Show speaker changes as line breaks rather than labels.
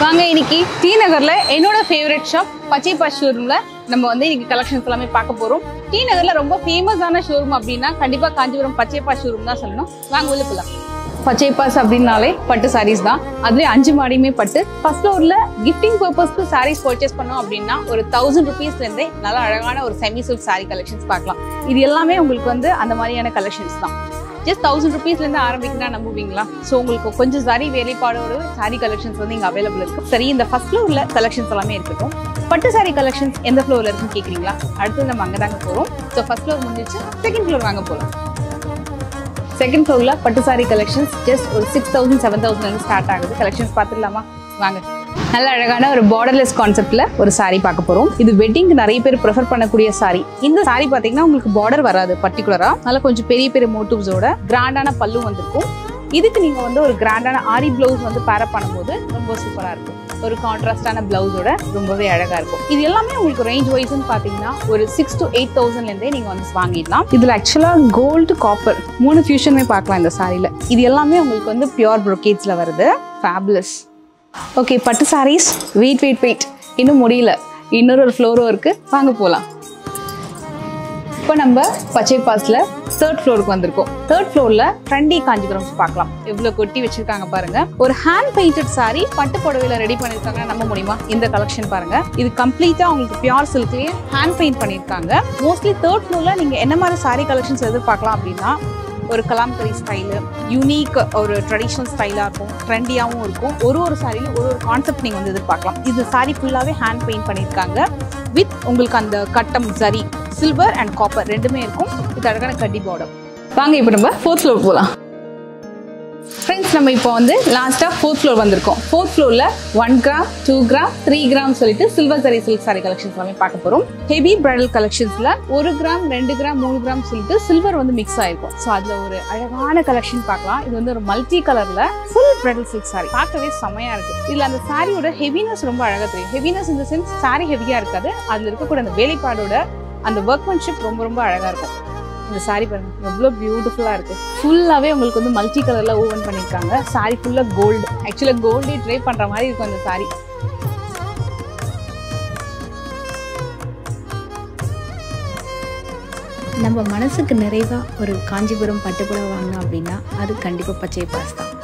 வாங்க இன்னைக்கு டி நகர்ல என்னோட ஃபேவரட் ஷாப் பச்சைப்பா ஷோரூம்ல நம்ம வந்து இன்னைக்கு கலெக்ஷன்ஸ் எல்லாமே பார்க்க போறோம் டி நகர்ல ரொம்ப ஃபேமஸான ஷோரூம் அப்படின்னா கண்டிப்பா காஞ்சிபுரம் பச்சைப்பா ஷோரூம் தான் சொல்லணும் வாங்க உள்ள போலாம் பச்சைப்பாஸ் அப்படின்னாலே பட்டு சாரீஸ் தான் அதுலயே அஞ்சு மாடியுமே பட்டு ஃபர்ஸ்ட் ஃப்ளோர்ல கிஃப்டிங் பர்பஸ்க்கு சாரீஸ் பர்ச்சேஸ் பண்ணோம் அப்படின்னா ஒரு தௌசண்ட் ருபீஸ்ல இருந்தே நல்ல அழகான ஒரு செமி சில்க் சாரி கலெக்ஷன்ஸ் பார்க்கலாம் இது எல்லாமே உங்களுக்கு வந்து அந்த மாதிரியான கலெக்ஷன்ஸ் தான் ஜஸ்ட் தௌசண்ட் ருபீஸ்லேருந்து ஆரம்பிக்கிறா நம்புவீங்களா ஸோ உங்களுக்கு கொஞ்சம் சாரி வேலைப்பாடோட சாரி கலெக்ஷன்ஸ் வந்து இங்கே அவைலபிள் இருக்கு சரி இந்த ஃபர்ஸ்ட் ஃப்ளோரில் கலெக்ஷன்ஸ் எல்லாமே இருக்கட்டும் பட்டு சாரி கலெக்ஷன்ஸ் எந்த ஃப்ளோரில் இருக்குன்னு கேட்குறீங்களா அடுத்து நம்ம அங்கே தாங்க போகிறோம் ஸோ ஃபர்ஸ்ட் ஃப்ளோர் முடிஞ்சிச்சு செகண்ட் ஃப்ளோர் வாங்க போகலாம் செகண்ட் ஃப்ளோரில் பட்டு சாரி கலெக்ஷன்ஸ் ஜஸ்ட் ஒரு சிக்ஸ் தௌசண்ட் செவன் தௌசண்ட்லேருந்து ஸ்டார்ட் ஆகுது கலெக்ஷன்ஸ் பார்த்துடலாமா வாங்க நல்ல அழகான ஒரு பார்டர்லெஸ் கான்செப்ட்ல ஒரு saree பார்க்க போறோம் இது வெட்டிங்க்கு நிறைய பேர் ப்ரிஃபர் பண்ணக்கூடிய saree இந்த saree பாத்தீங்கன்னா உங்களுக்கு பார்டர் வராது பர்டிகுலரா நல்ல கொஞ்சம் பெரிய பெரிய மோட்டிவ்ஸோட கிராண்டான பல்லு வந்திருக்கும் இதுக்கு நீங்க வந்து ஒரு கிராண்டான ஆரி பிளவுஸ் வந்து பேரப் பண்ணும்போது ரொம்ப சூப்பரா இருக்கும் ஒரு கான்ட்ராஸ்டான பிளவுஸோட ரொம்பவே அழகா இருக்கும் இது எல்லாமே உங்களுக்கு ரேஞ்ச் வைஸ்னு பாத்தீங்கன்னா ஒரு சிக்ஸ் டு எயிட் தௌசண்ட்லேருந்தே நீங்க வந்து வாங்கிடலாம் இதுல ஆக்சுவலா கோல்டு காப்பர் மூணு ஃபியூஷனுமே பார்க்கலாம் இந்த சாரியில இது எல்லாமே உங்களுக்கு வந்து பியூர் ப்ரொக்கேட்ஸ்ல வருது ஃபேபுலஸ் ஓகே பட்டு சாரீஸ் வெயிட் வெயிட் வெயிட் இன்னும் முடியல இன்னொரு ஒரு ஃப்ளோரும் இருக்கு வாங்க போகலாம் இப்போ நம்ம பச்சை பாஸ்ல தேர்ட் ஃப்ளோருக்கு வந்திருக்கோம் தேர்ட் ஃப்ளோர்ல ட்ரெண்டி காஞ்சிபுரம் பார்க்கலாம் எவ்வளவு கொட்டி வச்சிருக்காங்க பாருங்க ஒரு ஹேண்ட் பெயிண்டட் saree பட்டு புடவையில ரெடி பண்ணிருக்காங்க நம்ப முடியுமா இந்த கலெக்ஷன் பாருங்க இது கம்ப்ளீட்டா உங்களுக்கு பியூர் சில்க்லயே ஹேண்ட் பெயிண்ட் பண்ணிருக்காங்க மோஸ்ட்லி தேர்ட் ஃப்ளோர்ல நீங்க என்ன மாதிரி saree கலெக்ஷன்ஸ் எதிர்பார்க்கலாம் அப்படின்னா ஒரு கலாம்கரி ஸ்டைலு யூனிக் ஒரு ட்ரெடிஷ்னல் ஸ்டைலாக இருக்கும் ட்ரெண்டியாகவும் இருக்கும் ஒரு ஒரு சாரியும் ஒரு ஒரு கான்செப்ட் நீங்கள் வந்து எதிர்பார்க்கலாம் இது சாரி ஃபுல்லாகவே ஹேண்ட் பெயிண்ட் பண்ணியிருக்காங்க வித் உங்களுக்கு அந்த கட்டம் சரி சில்வர் அண்ட் காப்பர் ரெண்டுமே இருக்கும் இது அழகான கட்டி பார்டர் வாங்க இப்போ நம்ம ஃபோர்த் ஃப்ளோர் போகலாம் ஃப்ரெண்ட்ஸ் நம்ம இப்போ வந்து லாஸ்ட்டாக ஃபோர்த் ஃப்ளோர் வந்திருக்கோம் ஃபோர்த் ஃப்ளோரில் one gram two gram three gram சொல்லிட்டு silver zari silk sari collections எல்லாமே பார்க்க போகிறோம் ஹெவி பிரைடல் கலெக்ஷன்ஸில் ஒரு கிராம் ரெண்டு கிராம் மூணு கிராம் சொல்லிட்டு சில்வர் வந்து மிக்ஸ் ஆயிருக்கும் ஸோ அதில் ஒரு அழகான கலெக்ஷன் பார்க்கலாம் இது வந்து ஒரு மல்டி கலரில் ஃபுல் பிரைடல் சில்க் சாரி பார்க்கவே செமையாக இருக்கு இதில் அந்த சாரியோட ஹெவினஸ் ரொம்ப அழகாக தெரியும் ஹெவினஸ் இந்த சென்ஸ் சாரி ஹெவியாக இருக்காது அதில் இருக்கக்கூடிய அந்த வேலைப்பாடோட அந்த ஒர்க்மன்ஷிப் ரொம்ப ரொம்ப அழகாக இருக்கும் இந்த சாரி பாருங்க எவ்வளோ பியூட்டிஃபுல்லாக இருக்கு ஃபுல்லாகவே உங்களுக்கு வந்து மல்டி கலரில் ஓவன் பண்ணியிருக்காங்க சாரி ஃபுல்லாக கோல்டு ஆக்சுவலாக கோல்டே ட்ரை பண்ணுற மாதிரி இருக்கும் இந்த சாரி
நம்ம மனசுக்கு நிறைவாக ஒரு காஞ்சிபுரம் பட்டுப்புடவை வாங்கினோம் அப்படின்னா அது கண்டிப்பாக பச்சை பாஸ் தான்